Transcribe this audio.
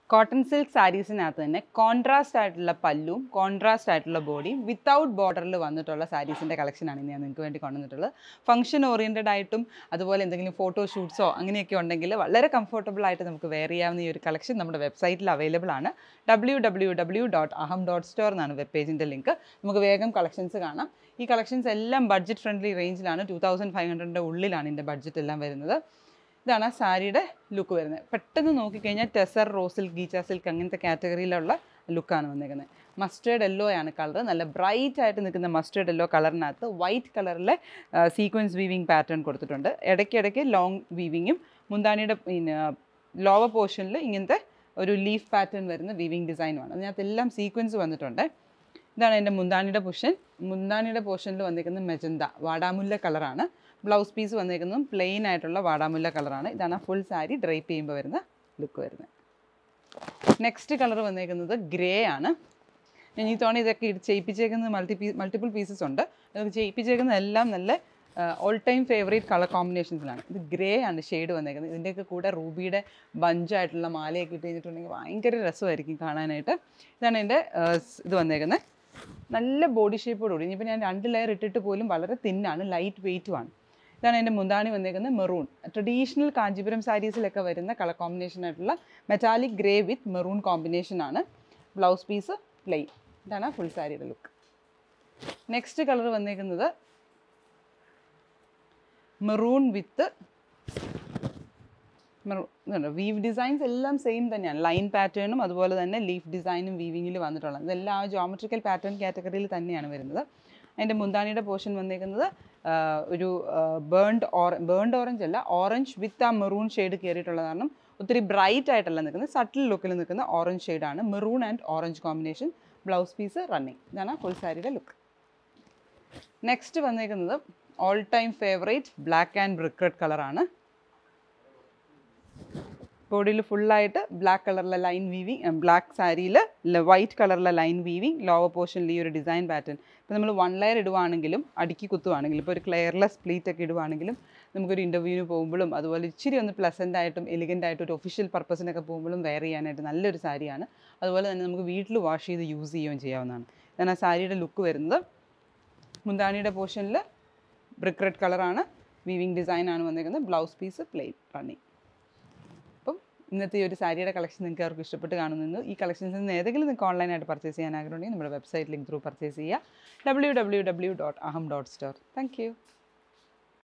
cotton silk സാരീസിനകത്ത് തന്നെ contrast ആയിട്ടുള്ള പല്ലും കോൺട്രാസ്റ്റ് ആയിട്ടുള്ള ബോഡിയും വിത്തൗട്ട് ബോർഡറിൽ വന്നിട്ടുള്ള സാരീസിൻ്റെ കളക്ഷനാണ് ഇന്ന് ഞാൻ നിങ്ങൾക്ക് വേണ്ടി കൊണ്ടുവന്നിട്ടുള്ളത് ഫംഗ്ഷൻ ഓറിയൻറ്റഡ് ആയിട്ടും അതുപോലെ എന്തെങ്കിലും ഫോട്ടോ ഷൂട്ട്സോ അങ്ങനെയൊക്കെ ഉണ്ടെങ്കിൽ വളരെ കംഫർട്ടബിൾ ആയിട്ട് നമുക്ക് വെയർ ചെയ്യാവുന്ന ഈ ഒരു കളക്ഷൻ നമ്മുടെ വെബ്സൈറ്റിൽ അവൈലബിൾ ആണ് W W W dot Aham dot store എന്നാണ് വെബ് പേജിൻ്റെ ലിങ്ക് നമുക്ക് വേഗം കളക്ഷൻസ് കാണാം ഈ കളക്ഷൻസ് എല്ലാം ബഡ്ജറ്റ് ഫ്രണ്ട്ലി റേഞ്ചിലാണ് ടു തൗസൻഡ് ഫൈവ് ഹൺഡ്രഡിൻ്റെ ഉള്ളിലാണ് ഇതിൻ്റെ ബഡ്ജറ്റ് എല്ലാം വരുന്നത് ഇതാണ് ആ സാരിയുടെ ലുക്ക് വരുന്നത് പെട്ടെന്ന് നോക്കിക്കഴിഞ്ഞാൽ tussar raw silk ghicha silk അങ്ങനത്തെ കാറ്റഗറിയിലുള്ള ലുക്കാണ് വന്നിരിക്കുന്നത് മസ്റ്റേർഡ് യെല്ലോ ആണ് കളർ നല്ല ബ്രൈറ്റ് ആയിട്ട് നിൽക്കുന്ന മസ്റ്റേർഡ് യെല്ലോ കളറിനകത്ത് വൈറ്റ് കളറിലെ സീക്വൻസ് വീവിങ് പാറ്റേൺ കൊടുത്തിട്ടുണ്ട് ഇടയ്ക്കിടയ്ക്ക് ലോങ് വീവിങ്ങും മുന്താണിയുടെ പിന്നെ ലോവർ പോർഷനിൽ ഇങ്ങനത്തെ ഒരു ലീഫ് പാറ്റേൺ വരുന്ന വീവിങ് ഡിസൈനുമാണ് അതിനകത്ത് എല്ലാം സീക്വൻസ് വന്നിട്ടുണ്ട് ഇതാണ് എൻ്റെ മുന്താണിയുടെ പൊഷൻ മുന്താണിയുടെ പോർഷനിൽ വന്നിരിക്കുന്നത് മെജന്ത വാടാമുല്ല കളറാണ് ബ്ലൗസ് പീസ് വന്നിരിക്കുന്നതും പ്ലെയിൻ ആയിട്ടുള്ള വാടാമുല്ല കളറാണ് ഇതാണ് ഫുൾ സാരി ഡ്രൈപ്പ് ചെയ്യുമ്പോൾ വരുന്ന ലുക്ക് വരുന്നത് നെക്സ്റ്റ് കളർ വന്നിരിക്കുന്നത് ഗ്രേ ആണ് ഞാൻ ഈ തവണ ഇതൊക്കെ ഇട്ട് ചെയ്യിപ്പിച്ചേക്കുന്നത് മൾട്ടി പീ മൾട്ടിപ്പിൾ പീസസ് ഉണ്ട് അത് ചെയ്യിപ്പിച്ചേക്കുന്നത് എല്ലാം നല്ല ഓൾ ടൈം ഫേവറേറ്റ് കളർ കോമ്പിനേഷൻസിലാണ് ഇത് ഗ്രേ ആണ് ഷെയ്ഡ് വന്നേക്കുന്നത് ഇതിൻ്റെയൊക്കെ കൂടെ റൂബിയുടെ ബഞ്ചായിട്ടുള്ള മാലയൊക്കെ ഇട്ട് കഴിഞ്ഞിട്ടുണ്ടെങ്കിൽ ഭയങ്കര രസമായിരിക്കും കാണാനായിട്ട് ഇതാണ് എൻ്റെ ഇത് വന്നേക്കുന്നത് നല്ല ബോഡി ഷേപ്പോടുകൂടി ഇനിയിപ്പോൾ ഞാൻ രണ്ട് ലെയർ ഇട്ടിട്ട് പോലും വളരെ തിന്നാണ് ലൈറ്റ് വെയ്റ്റുമാണ് ഇതാണ് എൻ്റെ മുന്താണി വന്നേക്കുന്നത് മെറൂൺ ട്രഡീഷണൽ കാഞ്ചീപുരം സാരീസിലൊക്കെ വരുന്ന കളർ കോമ്പിനേഷൻ ആയിട്ടുള്ള metallic grey with maroon combination ആണ് ബ്ലൗസ് പീസ് പ്ലെയിൻ ഇതാണ് ഫുൾ സാരിയുടെ ലുക്ക് നെക്സ്റ്റ് കളർ വന്നേക്കുന്നത് മെറൂൺ വിത്ത് വീവ് ഡിസൈൻസ് എല്ലാം സെയിം തന്നെയാണ് ലൈൻ പാറ്റേണും അതുപോലെ തന്നെ ലീഫ് ഡിസൈനും വീവിങ്ങിൽ വന്നിട്ടുള്ളത് ഇതെല്ലാം ആ ജോമെട്രിക്കൽ പാറ്റേൺ കാറ്റഗറിയിൽ തന്നെയാണ് വരുന്നത് അതിൻ്റെ മുന്താണിയുടെ പോർഷൻ വന്നേക്കുന്നത് ആ, ഒരു ബേൺഡ് ഓറ ബേൺഡ് ഓറഞ്ച് അല്ല ഓറഞ്ച് വിത്ത് ആ മെറൂൺ ഷെയ്ഡ് കയറിയിട്ടുള്ള കാരണം ഒത്തിരി ബ്രൈറ്റ് ആയിട്ടല്ല നിൽക്കുന്നത് സട്ടിൽ ലുക്കിൽ നിൽക്കുന്ന ഓറഞ്ച് ഷെയ്ഡാണ് maroon and orange combination blouse piece running ഇതാണ് ഫുൾ സാരിയുടെ ലുക്ക് നെക്സ്റ്റ് വന്നേക്കുന്നത് all time favourite black and brick red കളറാണ് ബോഡിയിൽ ഫുള്ളായിട്ട് ബ്ലാക്ക് കളറിലെ ലൈൻ വീവിങ് ബ്ലാക്ക് സാരിയിൽ വൈറ്റ് കളറിലെ ലൈൻ വീവിങ് ലോവർ പോർഷനിൽ ഈ ഒരു ഡിസൈൻ പാറ്റേൺ ഇപ്പോൾ നമ്മൾ വൺ ലെയർ ഇടുവാണെങ്കിലും അടുക്കി കുത്തുവാണെങ്കിലും ഇപ്പോൾ ഒരു ക്ലെയർലെസ് പ്ലീറ്റ് ഒക്കെ ഇടുവാണെങ്കിലും നമുക്കൊരു ഇൻ്റർവ്യൂവിന് പോകുമ്പോഴും അതുപോലെ ഇച്ചിരി ഒന്ന് പ്ലസൻ്റ് ആയിട്ടും എലിഗൻ്റ് ആയിട്ടും ഒരു ഒഫീഷ്യൽ പർപ്പസിനൊക്കെ പോകുമ്പോഴും വെയർ ചെയ്യാനായിട്ട് നല്ലൊരു സാരിയാണ് അതുപോലെ തന്നെ നമുക്ക് വീട്ടിൽ വാഷ് ചെയ്ത് യൂസ് ചെയ്യുകയും ചെയ്യാവുന്നതാണ് ഇതാണ് ആ സാരിയുടെ ലുക്ക് വരുന്നത് മുന്താണിയുടെ പോർഷനിൽ ബ്രിക്ക് റെഡ് കളറാണ് വീവിങ് ഡിസൈൻ ആണ് വന്നിരിക്കുന്നത് ബ്ലൗസ് പീസ് പ്ലെയിൻ റണ്ണിങ് അപ്പം ഇന്നത്തെ ഈ ഒരു സാരിയുടെ കളക്ഷൻ നിങ്ങൾക്ക് അവർക്ക് ഇഷ്ടപ്പെട്ട് കാണുന്നു ഈ കളക്ഷൻസിൽ നിന്ന് ഏതെങ്കിലും നിങ്ങൾക്ക് ഓൺലൈനായിട്ട് പർച്ചേസ് ചെയ്യാൻ ആഗ്രഹമുണ്ടെങ്കിൽ നമ്മുടെ വെബ്സൈറ്റ് ലിങ്ക് ത്രൂ പർച്ചേസ് ചെയ്യുക W W W dot Aham dot store thank U